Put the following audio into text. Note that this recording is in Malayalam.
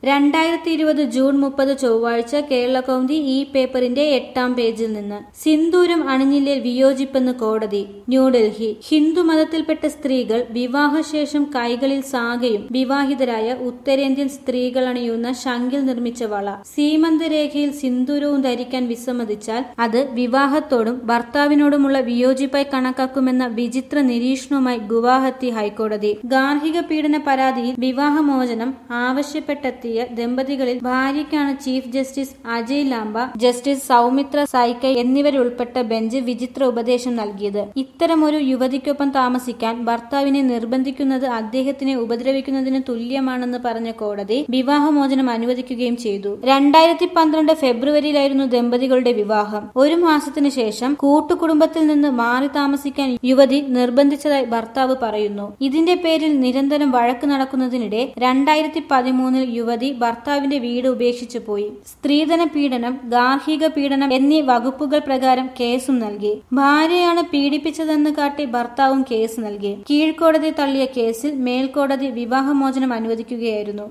രണ്ടായിരത്തി ഇരുപത് ജൂൺ മുപ്പത് ചൊവ്വാഴ്ച കേരള കൗമുദി ഈ പേപ്പറിന്റെ എട്ടാം പേജിൽ നിന്ന് സിന്ദൂരം അണിഞ്ഞില്ലേ വിയോജിപ്പെന്ന് കോടതി ന്യൂഡൽഹി ഹിന്ദു മതത്തിൽപ്പെട്ട സ്ത്രീകൾ വിവാഹശേഷം കൈകളിൽ സാഗയും വിവാഹിതരായ ഉത്തരേന്ത്യൻ സ്ത്രീകൾ അണിയുന്ന ശങ്കിൽ നിർമ്മിച്ച വള സീമന്തരേഖയിൽ സിന്ദൂരവും ധരിക്കാൻ വിസമ്മതിച്ചാൽ അത് വിവാഹത്തോടും ഭർത്താവിനോടുമുള്ള വിയോജിപ്പായി കണക്കാക്കുമെന്ന വിചിത്ര നിരീക്ഷണവുമായി ഗുവാഹത്തി ഹൈക്കോടതി ഗാർഹിക പീഡന പരാതിയിൽ വിവാഹമോചനം ആവശ്യപ്പെട്ടെത്തിയ ദമ്പതികളിൽ ഭാര്യയ്ക്കാണ് chief justice Ajay Lamba justice Soumitra Saikia എന്നിവരുൾപ്പെട്ട ബെഞ്ച് വിചിത്ര ഉപദേശം നൽകിയത് ഇത്തരമൊരു യുവതിക്കൊപ്പം താമസിക്കാൻ ഭർത്താവിനെ നിർബന്ധിക്കുന്നത് അദ്ദേഹത്തിനെ ഉപദ്രവിക്കുന്നതിന് തുല്യമാണെന്ന് പറഞ്ഞ കോടതി വിവാഹമോചനം അനുവദിക്കുകയും ചെയ്തു രണ്ടായിരത്തി പന്ത്രണ്ട് ഫെബ്രുവരിയിലായിരുന്നു ദമ്പതികളുടെ വിവാഹം ഒരു മാസത്തിനു ശേഷം കൂട്ടുകുടുംബത്തിൽ നിന്ന് മാറി താമസിക്കാൻ യുവതി നിർബന്ധിച്ചതായി ഭർത്താവ് പറയുന്നു ഇതിന്റെ പേരിൽ നിരന്തരം വഴക്ക് നടക്കുന്നതിനിടെ രണ്ടായിരത്തി പതിമൂന്നിൽ യുവതി ഭർത്താവിന്റെ വീട് ഉപേക്ഷിച്ചു പോയി സ്ത്രീധന പീഡനം ഗാർഹിക പീഡനം എന്നീ വകുപ്പുകൾ പ്രകാരം കേസും നൽകി ഭാര്യയാണ് പീഡിപ്പിച്ചതെന്ന് കാട്ടി ഭർത്താവും കേസ് നൽകി കീഴ്ക്കോടതി തള്ളിയ കേസിൽ മേൽക്കോടതി വിവാഹമോചനം അനുവദിക്കുകയായിരുന്നു